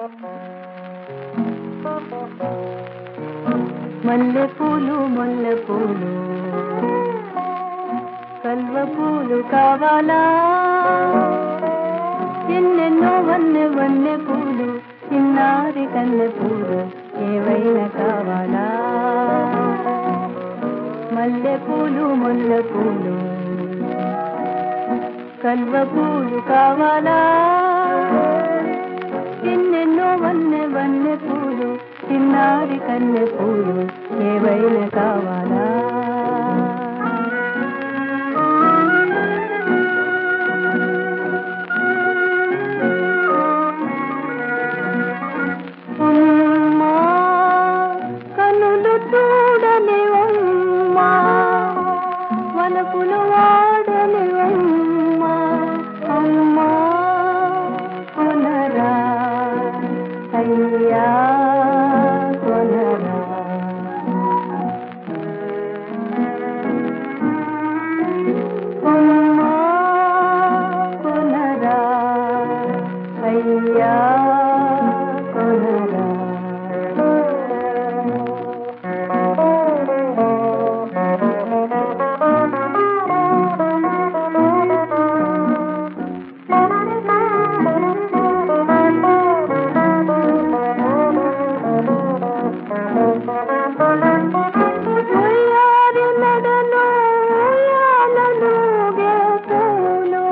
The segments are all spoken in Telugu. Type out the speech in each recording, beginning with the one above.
మల్లె పూలు ముల్లె పూలు కల్వ పూలు కావాలా ఎన్నెన్నో వన్నె వన్నె పూలు చిన్నారి కన్నె పూలు ఏవైనా కావాలా మల్లె పూలు ముల్లె పూలు కల్వ పూలు కావాలా ఎన్నెన్నో వన్నె వన్నె పూలు చిన్నారి కన్నె పూలు ఏవైనా కావాలా అమ్మా కనులు చూడని అమ్మా వలపులు వాడని అమ్మా అమ్మా కొనరా అయ్యా కొనరా అమ్మా కొనరా అయ్యా కొనరా ఉయ్యారి మెడలో ఉయ్యాలలుగే పూలు,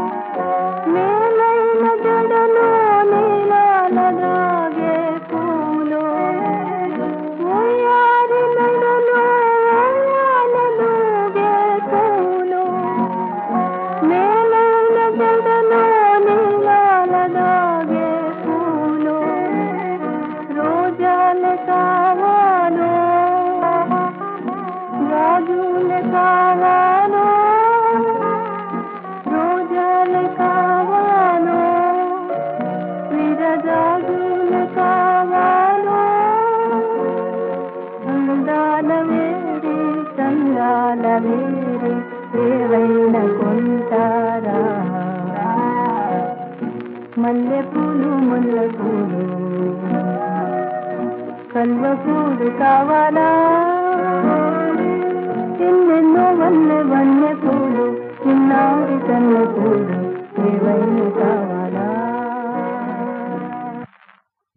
మేలైన జడలో నీలాలదాగే పూలు. ఉయ్యారి మెడలో ఉయ్యాలలుగే పూలు, మేలైన జడలో నీలాలదాగే పూలు. రోజాలు కావాలో రాజులు కావాలో రోజాలు కావాలో విరజాజులు కావాలో అందాల వేరి చందాల వేరి ఏవైనా కొంటారా మల్లె పూలు ముల్ల పూలు కల్వ పూలు కావాలా ఎన్నెన్నో వన్నె వన్నె పూలు చిన్నారి కన్నె పూలు ఏవైనా కావాలా